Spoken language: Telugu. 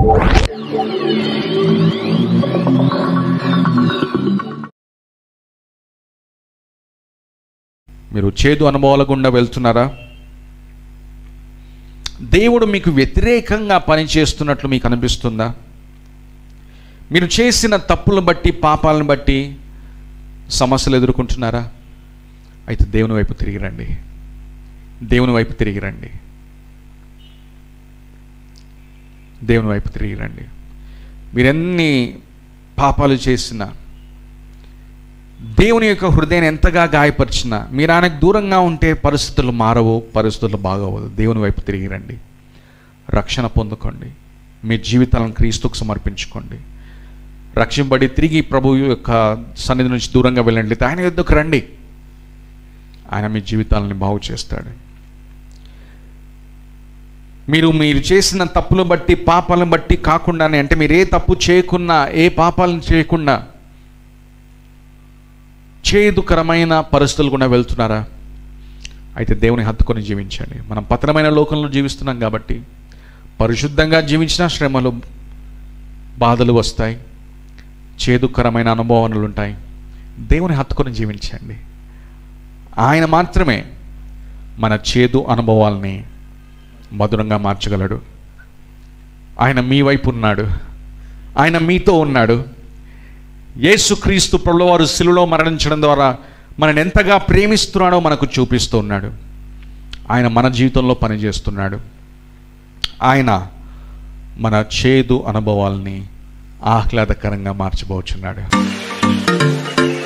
మీరు చేదు అనుభవాల గుండా వెళ్తున్నారా దేవుడు మీకు వ్యతిరేకంగా పనిచేస్తున్నట్లు మీకు అనిపిస్తుందా మీరు చేసిన తప్పులను బట్టి పాపాలను బట్టి సమస్యలు ఎదుర్కొంటున్నారా అయితే దేవుని వైపు తిరిగి రండి దేవుని వైపు తిరిగి రండి దేవుని వైపు తిరిగి రండి మీరెన్ని పాపాలు చేసినా దేవుని యొక్క హృదయాన్ని ఎంతగా గాయపరిచినా మీరు ఆయనకు దూరంగా ఉంటే పరిస్థితులు మారవు పరిస్థితులు బాగోవదు దేవుని వైపు తిరిగి రండి రక్షణ పొందుకోండి మీ జీవితాలను క్రీస్తుకు సమర్పించుకోండి రక్షింపబడి తిరిగి ప్రభు యొక్క సన్నిధి నుంచి దూరంగా వెళ్ళండి ఆయన యుద్ధకు రండి ఆయన మీ జీవితాలని బాగు చేస్తాడు మీరు మీరు చేసిన తప్పులు బట్టి పాపాలను బట్టి కాకుండానే అంటే మీరు ఏ తప్పు చేయకున్నా ఏ పాపాలను చేయకుండా చేదుకరమైన పరిస్థితులు కూడా వెళ్తున్నారా అయితే దేవుని హత్తుకొని జీవించండి మనం పతనమైన లోకంలో జీవిస్తున్నాం కాబట్టి పరిశుద్ధంగా జీవించిన శ్రమలు బాధలు వస్తాయి చేదుకరమైన అనుభవాలు ఉంటాయి దేవుని హత్తుకొని జీవించండి ఆయన మాత్రమే మన చేదు అనుభవాల్ని మధురంగా మార్చగలడు ఆయన మీ వైపు ఉన్నాడు ఆయన మీతో ఉన్నాడు యేసుక్రీస్తు ప్రభువారు శిలువలో మరణించడం ద్వారా మనని ఎంతగా ప్రేమిస్తున్నాడో మనకు చూపిస్తూ ఉన్నాడు ఆయన మన జీవితంలో పనిచేస్తున్నాడు ఆయన మన చేదు అనుభవాల్ని ఆహ్లాదకరంగా మార్చబోచున్నాడు